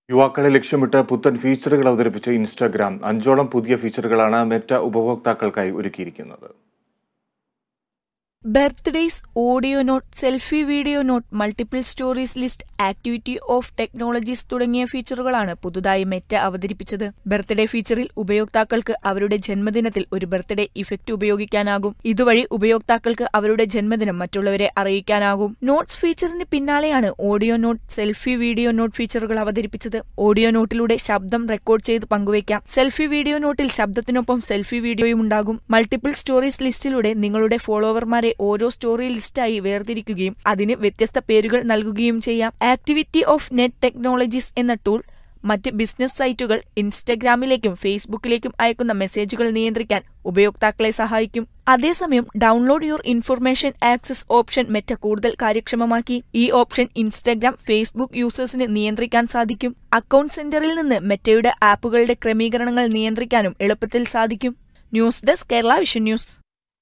യുവാക്കളെ ലക്ഷ്യമിട്ട് പുത്തൻ ഫീച്ചറുകൾ അവതരിപ്പിച്ച ഇൻസ്റ്റാഗ്രാം അഞ്ചോളം പുതിയ ഫീച്ചറുകളാണ് മെറ്റ ഉപഭോക്താക്കൾക്കായി ഒരുക്കിയിരിക്കുന്നത് birthdays audio note selfie video note multiple stories list activity off technologies തുടങ്ങിയ ഫീച്ചറുകളാണ് പുതുതായി മെറ്റ അവതരിപ്പിച്ചത് ബർത്ത്ഡേ ഫീച്ചറിൽ ഉപയോക്താക്കൾക്ക് അവരുടെ ജന്മദിനത്തിൽ ഒരു ബർത്ത്ഡേ ഇഫക്റ്റ് ഉപയോഗിക്കാനാകും ഇതുവഴി ഉപയോക്താക്കൾക്ക് അവരുടെ ജന്മദിനം മറ്റുള്ളവരെ അറിയിക്കാനാകും നോട്ട്സ് ഫീച്ചറിന് പിന്നാലെയാണ് audio note selfie video note ഫീച്ചറുകൾ അവതരിപ്പിച്ചത് ഓഡിയോ നോട്ടിലൂടെ ശബ്ദം റെക്കോർഡ് ചെയ്ത് പങ്കുവയ്ക്കാം സെൽഫി വീഡിയോ നോട്ടിൽ ശബ്ദത്തിനൊപ്പം സെൽഫി വീഡിയോയും ഉണ്ടാകും മൾട്ടിപ്പിൾ സ്റ്റോറീസ് ലിസ്റ്റിലൂടെ നിങ്ങളുടെ ഫോളോവർമാരെ ഓരോ സ്റ്റോറി ലിസ്റ്റായി വേർതിരിക്കുകയും അതിന് വ്യത്യസ്ത പേരുകൾ നൽകുകയും ചെയ്യാം ആക്ടിവിറ്റി ഓഫ് നെറ്റ് ടെക്നോളജീസ് എന്ന ടൂൾ മറ്റ് ബിസിനസ് സൈറ്റുകൾ ഇൻസ്റ്റഗ്രാമിലേക്കും ഫേസ്ബുക്കിലേക്കും അയക്കുന്ന മെസ്സേജുകൾ നിയന്ത്രിക്കാൻ ഉപയോക്താക്കളെ സഹായിക്കും അതേസമയം download your information access option Meta കൂടുതൽ കാര്യക്ഷമമാക്കി ഈ ഓപ്ഷൻ ഇൻസ്റ്റഗ്രാം ഫേസ്ബുക്ക് യൂസേഴ്സിന് നിയന്ത്രിക്കാൻ സാധിക്കും അക്കൗണ്ട് സെന്ററിൽ നിന്ന് മെറ്റയുടെ ആപ്പുകളുടെ ക്രമീകരണങ്ങൾ നിയന്ത്രിക്കാനും എളുപ്പത്തിൽ സാധിക്കും news desk Kerala vision news